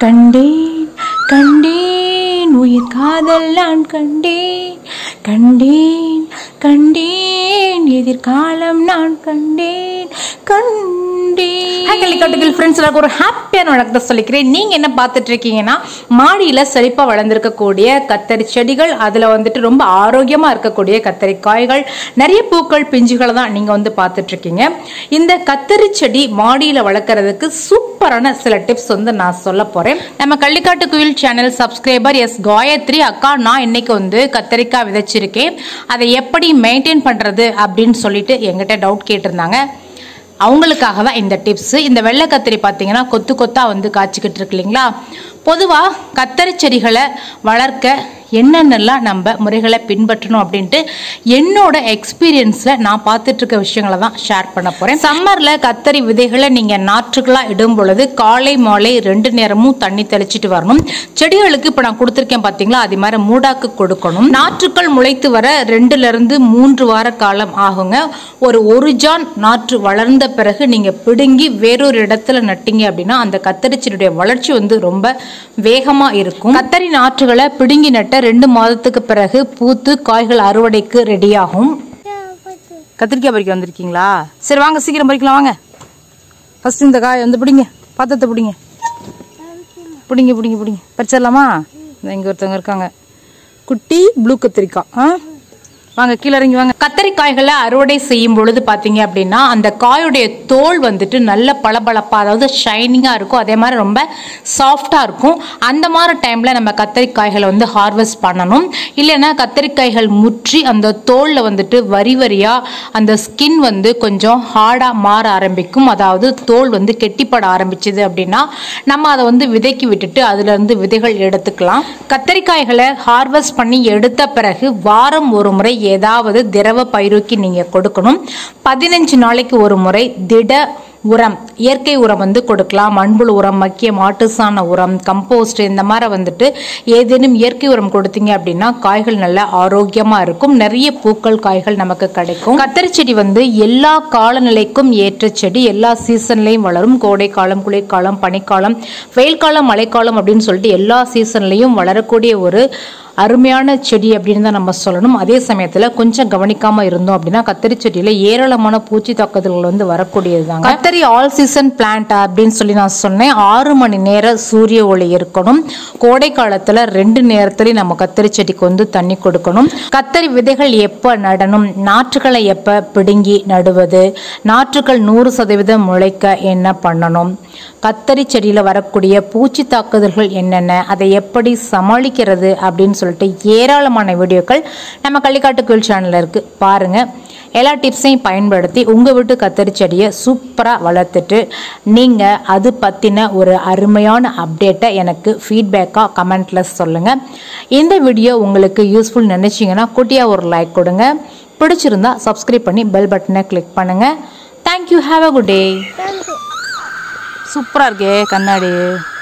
கண்டேன் கண்டேன் உயிர் காதல் நான் கண்டேன் கண்டேன் கண்டேன் எதிர்காலம் நான் கண்டேன் கண்டேன் கல்லிக்காட்டுகள் ஃப்ரெண்ட்ஸ் எல்லாருக்கும் ஒரு ஹாப்பியான வழக்கத்தை சொல்லிக்கிறேன் நீங்க என்ன பார்த்துட்டு இருக்கீங்கன்னா மாடியில செழிப்பா வளர்ந்துருக்கக்கூடிய கத்தரி செடிகள் அதுல வந்துட்டு ரொம்ப ஆரோக்கியமா இருக்கக்கூடிய கத்தரிக்காய்கள் நிறைய பூக்கள் பிஞ்சுகளை தான் நீங்க வந்து பார்த்துட்டு இருக்கீங்க இந்த கத்தரி செடி மாடியில வளர்க்கறதுக்கு சூப்பரான சில டிப்ஸ் வந்து நான் சொல்ல போறேன் நம்ம கள்ளிக்காட்டு குயில் சேனல் சப்ஸ்கிரைபர் எஸ் காயத்ரி அக்கா நான் இன்னைக்கு வந்து கத்தரிக்காய் விதைச்சிருக்கேன் அதை எப்படி மெயின்டைன் பண்றது அப்படின்னு சொல்லிட்டு எங்கிட்ட டவுட் கேட்டிருந்தாங்க அவங்களுக்காக தான் இந்த டிப்ஸ் இந்த வெள்ளை கத்திரி பார்த்தீங்கன்னா கொத்து கொத்தா வந்து காய்ச்சிக்கிட்டு இருக்கு இல்லைங்களா பொதுவாக கத்தரி செடிகளை வளர்க்க என்னென்னலாம் நம்ம முறைகளை பின்பற்றணும் அப்படின்ட்டு என்னோட எக்ஸ்பீரியன்ஸில் நான் பார்த்துட்டு இருக்க விஷயங்களை தான் ஷேர் பண்ண போகிறேன் சம்மரில் கத்தரி விதைகளை நீங்கள் நாற்றுகளாக இடும் பொழுது காலை மாலை ரெண்டு நேரமும் தண்ணி தெளிச்சிட்டு வரணும் செடிகளுக்கு இப்போ நான் கொடுத்துருக்கேன் பார்த்தீங்களா அது மாதிரி மூடாக்கு கொடுக்கணும் நாற்றுக்கள் முளைத்து வர ரெண்டுல இருந்து மூன்று வார காலம் ஆகுங்க ஒரு ஒரு ஜான் நாற்று வளர்ந்த பிறகு நீங்கள் பிடுங்கி வேறொரு இடத்துல நட்டீங்க அப்படின்னா அந்த கத்தரி செடியுடைய வளர்ச்சி வந்து ரொம்ப வேகமாக இருக்கும் கத்தரி நாற்றுகளை பிடுங்கி நட்ட ரெண்டு மாதத்துக்கு பிறகு பூத்து காய்கள் அறுவடைக்கு ரெடியாகும் கத்திரிக்காய் பறிக்க வந்திருக்கீங்களா சரி வாங்க சீக்கிரம் பறிக்கலாம் வாங்க ஃபர்ஸ்ட் இந்த காய் வந்து பிடிங்க பாத்திரத்தை பிடிங்க பிடிங்க பிடிங்க பிடிங்க பறிச்சிடலாமா இந்த இங்கே ஒருத்தவங்க இருக்காங்க குட்டி ப்ளூ கத்திரிக்காய் ஆ வாங்க கீழே இறங்கி வாங்க கத்தரிக்காய்களை அறுவடை செய்யும் பொழுது பார்த்தீங்க அப்படின்னா அந்த காயுடைய தோல் வந்துட்டு நல்ல பளபளப்பா அதாவது ஷைனிங்காக இருக்கும் அதே மாதிரி ரொம்ப சாஃப்டாக இருக்கும் அந்த மாதிரி டைமில் நம்ம கத்தரிக்காய்களை வந்து ஹார்வெஸ்ட் பண்ணணும் இல்லைன்னா கத்தரிக்காய்கள் முற்றி அந்த தோலில் வந்துட்டு வரி வரியாக அந்த ஸ்கின் வந்து கொஞ்சம் ஹார்டாக மாற ஆரம்பிக்கும் அதாவது தோல் வந்து கெட்டிப்பட ஆரம்பிச்சது அப்படின்னா நம்ம அதை வந்து விதைக்கி விட்டுட்டு அதுலேருந்து விதைகள் எடுத்துக்கலாம் கத்தரிக்காய்களை ஹார்வெஸ்ட் பண்ணி எடுத்த பிறகு வாரம் ஒரு முறை ஏதாவது திரவ பயிருக்கு நீங்க கொடுக்கணும் பதினஞ்சு நாளைக்கு ஒரு முறை திட உரம் இயற்கை உரம் வந்து கொடுக்கலாம் மண்புழு உரம் மக்கிய மாட்டு சாண உரம் கம்போஸ்ட் இந்த மாதிரி வந்துட்டு ஏதேனும் இயற்கை உரம் கொடுத்தீங்க அப்படின்னா காய்கள் நல்ல ஆரோக்கியமா இருக்கும் நிறைய பூக்கள் காய்கள் நமக்கு கிடைக்கும் கத்தரி செடி வந்து எல்லா காலநிலைக்கும் ஏற்ற செடி எல்லா சீசன்லயும் வளரும் கோடை காலம் குளிர்காலம் பனிக்காலம் வெயில் காலம் மழைக்காலம் அப்படின்னு சொல்லிட்டு எல்லா சீசன்லயும் வளரக்கூடிய ஒரு அருமையான செடி அப்படின்னு தான் நம்ம சொல்லணும் அதே சமயத்துல கொஞ்சம் கவனிக்காம இருந்தோம் அப்படின்னா கத்தரி செடியில ஏராளமான பூச்சி தாக்குதல்கள் வந்து வரக்கூடியது தான் கத்தரி ஆல் சீசன் பிளான்ட் அப்படின்னு சொல்லி நான் சொன்னேன் ஆறு மணி நேர சூரிய ஒளி இருக்கணும் கோடை காலத்துல ரெண்டு நேரத்துலயும் நம்ம கத்தரி செடிக்கு வந்து தண்ணி கொடுக்கணும் கத்தரி விதைகள் எப்ப நடணும் நாற்றுகளை எப்ப பிடுங்கி நடுவது நாற்றுகள் நூறு சதவீதம் முளைக்க என்ன பண்ணணும் கத்தரி செடியில வரக்கூடிய பூச்சி தாக்குதல்கள் என்னென்ன அதை எப்படி சமாளிக்கிறது அப்படின்னு சொல்லிட்டு ஏராளமான வீடியோக்கள் நம்ம கள்ளிக்காட்டு குயில் சேனல்ல இருக்கு பாருங்க எல்லா டிப்ஸையும் பயன்படுத்தி உங்கள் வீட்டு கத்தரி செடியை சூப்பராக வளர்த்துட்டு நீங்கள் அது பற்றின ஒரு அருமையான அப்டேட்டை எனக்கு ஃபீட்பேக்காக கமெண்ட்டில் சொல்லுங்கள் இந்த வீடியோ உங்களுக்கு யூஸ்ஃபுல் நினச்சிங்கன்னா குட்டியாக ஒரு லைக் கொடுங்க பிடிச்சிருந்தா சப்ஸ்கிரைப் பண்ணி பெல் பட்டனை கிளிக் பண்ணுங்கள் thank you have a good day சூப்பராக இருக்கே கண்ணாடி